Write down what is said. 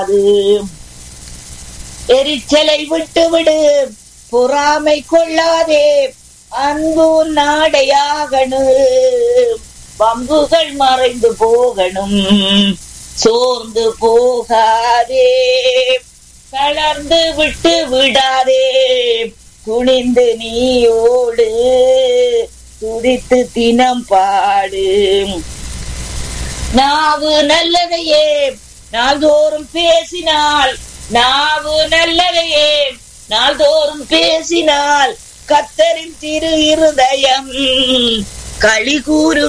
அது எரிச்சலை விட்டுவிடு பொறாமை கொள்ளாதே அன்பு நாடையாகணு பம்புகள் மறைந்து போகணும் சோர்ந்து போகாதே தளர்ந்து விட்டு விடாதே துணிந்து நீயோடு துடித்து தினம் பாடு நாவு நல்லதையே நாள்தோறும் பேசினால் நாவு நல்லதையே நாள்தோறும் பேசினால் கத்தரின் திரு இருதயம் களி கூறும்